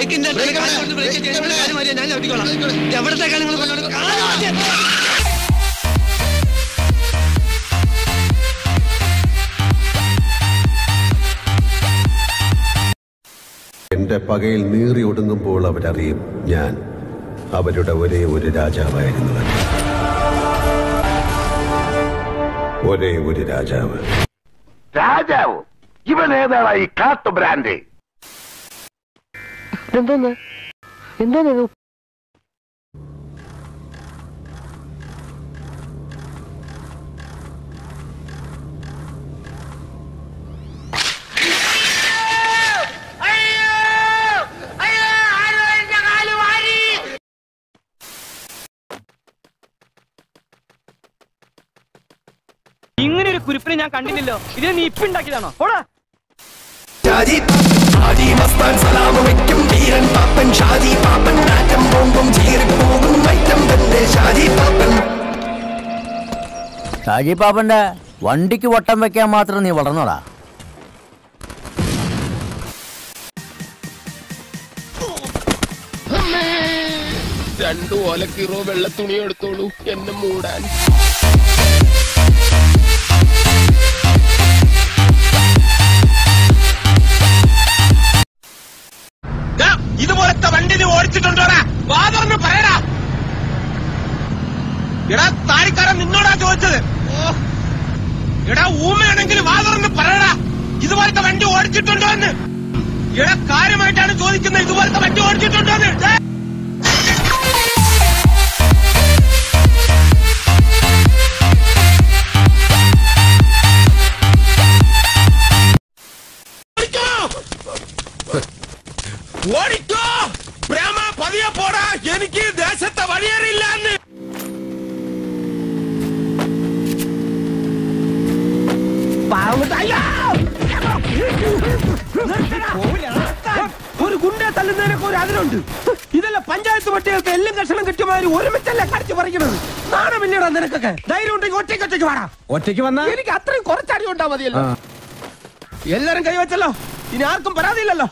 ബ്രേക്കിന്റെ break ഞാൻ ചവിട്ടിക്കോളാം എവിടത്തേക്കാണ് നിങ്ങൾ കൊണ്ടുപോകുന്നത് കാല് മാറ്റി. എന്റെ പകയിൽ നീറി ഒടുങ്ങുമ്പോൾ അവരറിയും ഞാൻ അവരുടെ ഒരേ ഒരു രാജാവായിരുന്നു ഒരേ ഒരു രാജാവ് രാജാവ് ഇവൻ ഏതാണ് ഈ കാട്ടു ബ്രാൻഡ് എന്തോന്ന് എന്തോന്ന് ഇത് ഇങ്ങനെ ഒരു കുരിപ്പിനെ ഞാൻ കണ്ടില്ലല്ലോ ഇതിനെ നീ ഇപ്പൊ ഉണ്ടാക്കിയതാണോ ഓടാ ഷാജി ഷാജി മസ്താൻ സലാമ വയ്ക്കും ധീരൻ പാപ്പൻ ഷാജി പാപ്പൻ നാറ്റം പോകും ചീറിപ്പോകും ഐറ്റം തന്നെ ഷാജി പാപ്പൻ ഷാജി പാപ്പന്റെ വണ്ടിക്ക് വട്ടം വെക്കാൻ മാത്രം നീ വളർന്നോടാ രണ്ടു ഓലക്കീറോ വെള്ള തുണി എടുത്തോളൂ എന്നെ മൂടാൻ ഇതുപോലത്തെ വണ്ടി നീ ഓടിച്ചിട്ടുണ്ടോടാ വാതറിന് പറയടാ എടാ താരിക്കാരൻ നിന്നോടാ ചോദിച്ചത് ഓ എടാ ഊമയാണെങ്കിൽ വാതറിന് പറയടാ ഇതുപോലത്തെ വണ്ടി ഓടിച്ചിട്ടുണ്ടോ എന്ന് എടാ കാര്യമായിട്ടാണ് ചോദിക്കുന്നത് ഇതുപോലത്തെ വണ്ടി ഓടിച്ചിട്ടുണ്ടോ എന്ന് ദേ. ഓടിക്കോ പ്രേമ പതിയെ പോടാ എനിക്ക് ദേശത്തെ വഴിയേറില്ല എന്ന് ഒരു ഗുണ്ടെ തല്ലുന്നതിനൊക്കെ ഒരു അതിലുണ്ട് ഇതല്ല പഞ്ചായത്ത് പട്ടികൾക്ക് എല്ലാം കഷണം കിട്ടിയമാതിരി ഒരുമിച്ചല്ലേ കടിച്ചു പറിക്കണത് നാണമില്ലടാ നിനക്കൊക്കെ ധൈര്യം ഉണ്ടെങ്കിൽ ഒറ്റയ്ക്ക് ഒറ്റയ്ക്ക് വാടാ ഒറ്റയ്ക്ക് വന്നാ എനിക്ക് അത്രയും കുറച്ചടി ഉണ്ടാ മതിയല്ലോ എല്ലാരും കൈവച്ചല്ലോ ഇനി ആർക്കും പരാതിയില്ലല്ലോ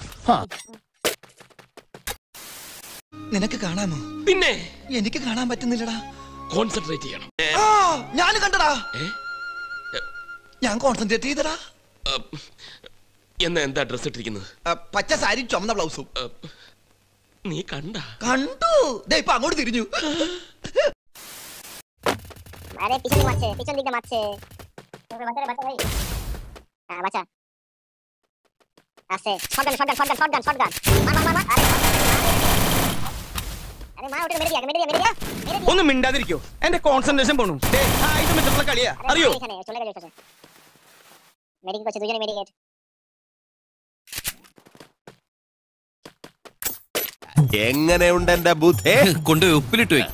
നിനക്ക് കാണാമോ പിന്നെ എനിക്ക് കാണാൻ പറ്റുന്നില്ലടാ കോൺസെൻട്രേറ്റ് ചെയ്യണം ആ ഞാൻ കണ്ടടാ ഞാൻ കോൺസെൻട്രേറ്റ് ചെയ്തടാ എന്നാ എന്താ ഡ്രസ് ഇട്ടിരിക്കുന്നത് ആ, പച്ച സാരി ചുമന്ന ബ്ലൗസും നീ കണ്ട കണ്ടു ദേ ഇപ്പൊ അങ്ങോട്ട് തിരിഞ്ഞു আরে পিছন দিকে মারছে পিছন দিকে মারছে তোকে বাঁচা রে বাঁচা ভাই হ্যাঁ বাঁচা আসছে shotgun shotgun shotgun shotgun shotgun মার মার মার মার আরে আরে মার ওটা মেরে দিয়া মেরে দিয়া মেরে দিয়া মেরে দিয়া ഒന്ന് മിണ്ടാതിരിക്കോ എന്റെ കോൺസെൻട്രേഷൻ പോണു ഇത് വെച്ചിട്ടുള്ള കളിയാ আরে അറിയോ এখানে চলে গেছে এসেছে মেডিকেট করছে দুজনে মেডিকেট എങ്ങനെയുണ്ട് എന്റെ ബുദ്ധേ കൊണ്ടുപോയി ഉപ്പിലിട്ട് വെക്കും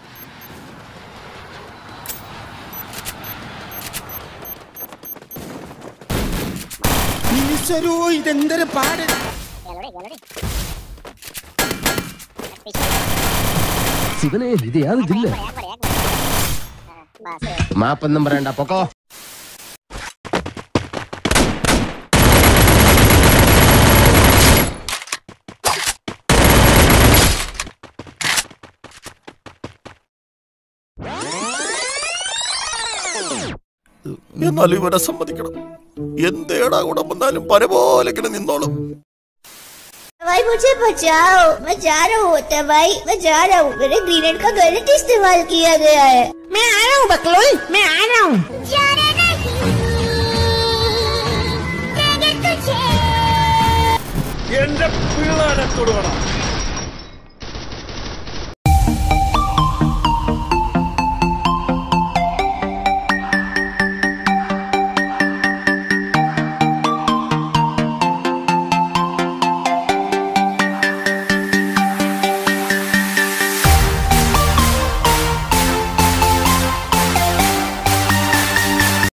ഇതെന്തൊരു പാട് গ্যালারি গ্যালারি ശിവനെ ഇത് യാതൊരു ജില്ല একবারে একবারে হ্যাঁ বাস മാപ്പൊന്നും പറയണ്ട പൊക്കോ എന്നാൽ ഇവരെ സമ്മതിക്കണം എന്തേടാ കൂടെ വന്നാലും പരപോലെ ഇങ്ങനെ നിന്നോളും भाई मुझे बचाओ मैं जा रहा हूँ होता भाई मैं जा रहा हूँ मेरे ग्रेनेड का गलत इस्तेमाल किया गया है मैं आ रहा हूँ बकलोल मैं आ रहा हूँ जाना नहीं तुझे എന്റെ പിള്ളേരെ തൊടുവണം